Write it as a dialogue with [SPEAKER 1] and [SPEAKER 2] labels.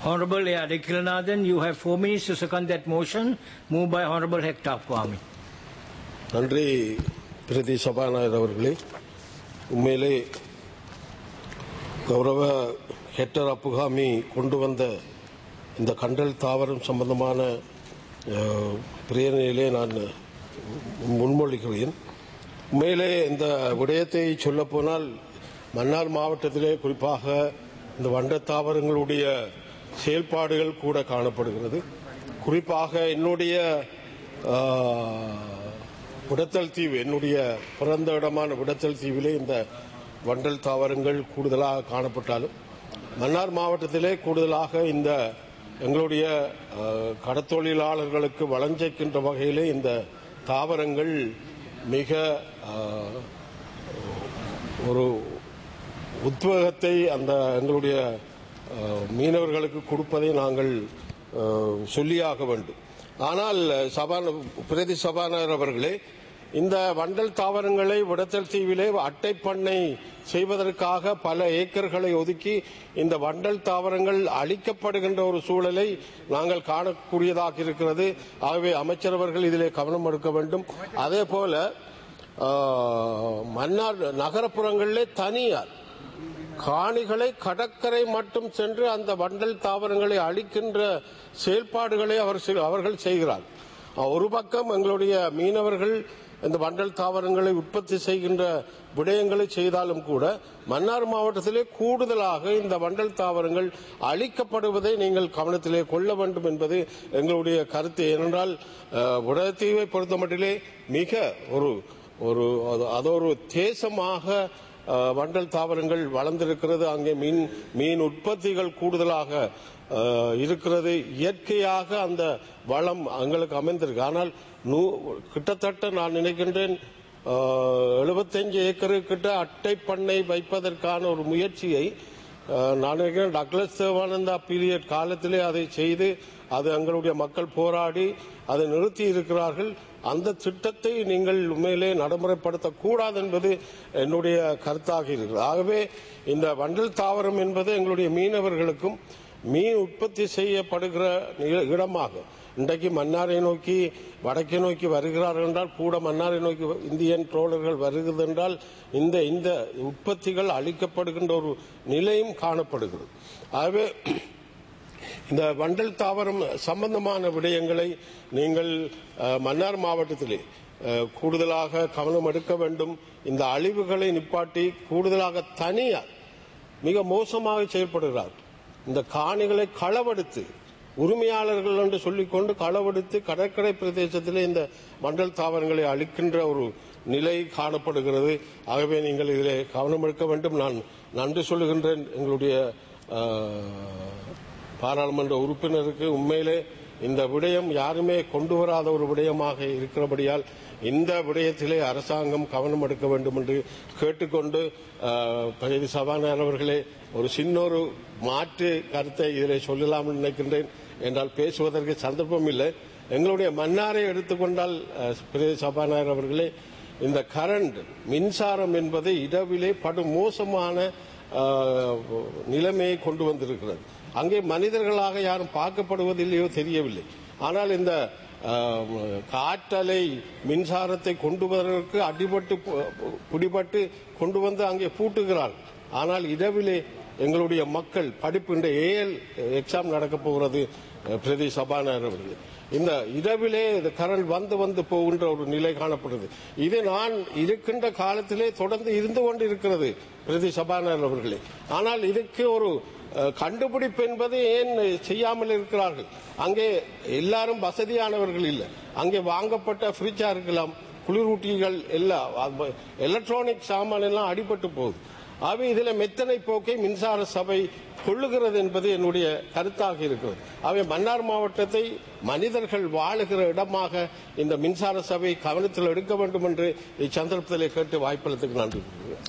[SPEAKER 1] Honorable A. Adikilanathan, you have four minutes to second that motion. Moved by Honorable Hector Kwame.
[SPEAKER 2] நன்றி பிரதி சபாநாயகர் அவர்களே உண்மையிலே கௌரவ ஹெக்டர் அப்புகாமி கொண்டு வந்த இந்த கண்டல் தாவரம் சம்பந்தமான அஹ், பிரேரணையிலே நான் முன்மொழிகிறேன் உண்மையிலே இந்த விடயத்தை சொல்லப்போனால் மன்னார் மாவட்டத்திலே குறிப்பாக இந்த வண்ட தாவரங்களுடைய செயல்பாடுகள் கூட காணப்படுகிறது குறிப்பாக என்னுடைய ஆஹ், விடத்தல் தீவு என்னுடைய பிறந்த இடமான விடத்தல் தீவிலே இந்த வண்டல் தாவரங்கள் கூடுதலாக காணப்பட்டாலும் மன்னார் மாவட்டத்திலே கூடுதலாக இந்த எங்களுடைய அஹ், கடத்தொழிலாளர்களுக்கு வளஞ்சைக்கின்ற வகையிலே இந்த தாவரங்கள் மிக அஹ், ஒரு உத்வேகத்தை அந்த எங்களுடைய அஹ், மீனவர்களுக்கு கொடுப்பதை நாங்கள் அஹ், சொல்லியாக வேண்டும் ஆனால் சபான பிரதி சபாநாயகர் அவர்களே இந்த வண்டல் தாவரங்களை விடத்தல் தீவிலே அட்டை பண்ணை செய்வதற்காக பல ஏக்கர்களை ஒதுக்கி இந்த வண்டல் தாவரங்கள் அழிக்கப்படுகின்ற ஒரு சூழலை நாங்கள் காணக்கூடியதாக இருக்கிறது ஆகவே அமைச்சர் அவர்கள் இதிலே கவனம் எடுக்க வேண்டும் அதே போல ஆஹ், மன்னார் நகரப்புறங்களிலே தனியார் காணிகளை கடற்கரை மட்டும் சென்று அந்த வண்டல் தாவரங்களை அழிக்கின்ற செயல்பாடுகளை அவர் செய்- அவர்கள் செய்கிறார் ஒரு பக்கம் எங்களுடைய மீனவர்கள் இந்த வண்டல் தாவரங்களை உற்பத்தி செய்கின்ற விடயங்களை செய்தாலும் கூட மன்னார் மாவட்டத்திலே கூடுதலாக இந்த வண்டல் தாவரங்கள் அழிக்கப்படுவதை நீங்கள் கவனத்திலே கொள்ள வேண்டும் என்பது எங்களுடைய கருத்து ஏனென்றால் அஹ், விடத்தீவை பொறுத்தமட்டிலே மிக ஒரு ஒரு அது- அது ஒரு தேசமாக அஹ், வண்டல் தாவரங்கள் வளர்ந்திருக்கிறது அங்கே மீன் மீன் உற்பத்திகள் கூடுதலாக அஹ், இருக்கிறது இயற்கையாக அந்த வளம் எங்களுக்கு அமைந்திருக்கு ஆனால் நூ- கிட்டத்தட்ட நான் நினைக்கின்றேன் எழுபத்தஞ்சு ஏக்கரு கிட்ட அட்டை பண்ணை வைப்பதற்கான ஒரு முயற்சியை அஹ், நான் நினைக்கிறேன் டக்ளஸ் தேவானந்தா பீரியட் காலத்திலே அதை செய்து அது எங்களுடைய மக்கள் போராடி அதை நிறுத்தி இருக்கிறார்கள் அந்த திட்டத்தை நீங்கள் உண்மையிலே நடைமுறைப்படுத்தக்கூடாது என்பது என்னுடைய கருத்தாக இருக்கிறது ஆகவே இந்த வண்டல் தாவரம் என்பது எங்களுடைய மீனவர்களுக்கும் மீன் உற்பத்தி செய்யப்படுகிற இ- இடமாக இன்றைக்கு மன்னாரை நோக்கி வடக்கை நோக்கி வருகிறார்கள் என்றால் கூட மன்னாரை நோக்கி இந்தியன் ட்ரோலர்கள் வருகிறது என்றால் இந்த இந்த உற்பத்திகள் அளிக்கப்படுகின்ற ஒரு நிலையும் காணப்படுகிறது ஆகவே இந்த வண்டல் தாவரம் சம்பந்தமான விடயங்களை நீங்கள் அஹ், மன்னார் மாவட்டத்திலே அஹ், கூடுதலாக கவனம் எடுக்க வேண்டும் இந்த அழிவுகளை நிப்பாட்டி கூடுதலாக தனியார் மிக மோசமாக செயல்படுகிறார் இந்த காணிகளை களவெடுத்து உரிமையாளர்கள் என்று சொல்லிக்கொண்டு களவெடுத்து கடற்கரை பிரதேசத்திலே இந்த மண்டல் தாவரங்களை அழிக்கின்ற ஒரு நிலை காணப்படுகிறது ஆகவே நீங்கள் இதிலே கவனம் எடுக்க வேண்டும் நான் நன்றி சொல்லுகின்றேன் எங்களுடைய அஹ், பாராளுமன்ற உறுப்பினருக்கு உண்மையிலே இந்த விடயம் யாருமே கொண்டு வராத ஒரு விடயமாக இருக்கிறபடியால் இந்த விடயத்திலே அரசாங்கம் கவனம் எடுக்க வேண்டும் என்று கேட்டுக்கொண்டு அஹ், பிரதி சபாநாயகர் அவர்களே ஒரு சின்ன ஒரு மாற்று கருத்தை இதிலே சொல்லலாம் என்று நினைக்கின்றேன் என்றால் பேசுவதற்கு சந்தர்ப்பம் இல்லை எங்களுடைய மன்னாரை எடுத்துக்கொண்டால் அஹ், பிரதி சபாநாயகர் அவர்களே இந்த கரண்ட் மின்சாரம் என்பது இடவிலே படு மோசமான ஆஹ், நிலைமையை கொண்டு வந்திருக்கிறது அங்கே மனிதர்களாக யாரும் பார்க்கப்படுவதில்லையோ தெரியவில்லை ஆனால் இந்த ஆஹ், காற்றலை மின்சாரத்தை கொண்டு வருவதற்கு அடிபட்டு பு- பிடிபட்டு கொண்டு வந்து அங்கே பூட்டுகிறார்கள் ஆனால் இரவிலே எங்களுடைய மக்கள் படிப்பு இந்த ஏஎல் எக்ஸாம் நடக்க போகிறது அஹ், பிரதி சபாநாயகர் அவர்களே இந்த இரவிலே இந்த கரண்ட் வந்து வந்து போகின்ற ஒரு நிலை காணப்படுது இது நான் இருக்கின்ற காலத்திலே தொடர்ந்து இருந்து கொண்டு இருக்கிறது பிரதி சபாநாயகர் அவர்களே ஆனால் இதுக்கு ஒரு அஹ், கண்டுபிடிப்பு என்பது ஏன் செய்யாமல் இருக்கிறார்கள் அங்கே எல்லாரும் வசதியானவர்கள் இல்லை அங்கே வாங்கப்பட்ட ஃப்ரிட்ஜா இருக்கலாம் குளிரூட்டிகள் எல்லாம் எலக்ட்ரானிக் சாமான் எல்லாம் அடிபட்டு போகுது ஆகவே இதில் மெத்தனை போக்கை மின்சார சபை கொள்ளுகிறது என்பது என்னுடைய கருத்தாக இருக்கிறது ஆகவே மன்னார் மாவட்டத்தை மனிதர்கள் வாழுகிற இடமாக இந்த மின்சார சபை கவனத்தில் எடுக்க வேண்டும் என்று இச்சந்தர்ப்பத்திலே கேட்டு வாய்ப்பளித்துக்கு நன்றி கூறுகிறேன்.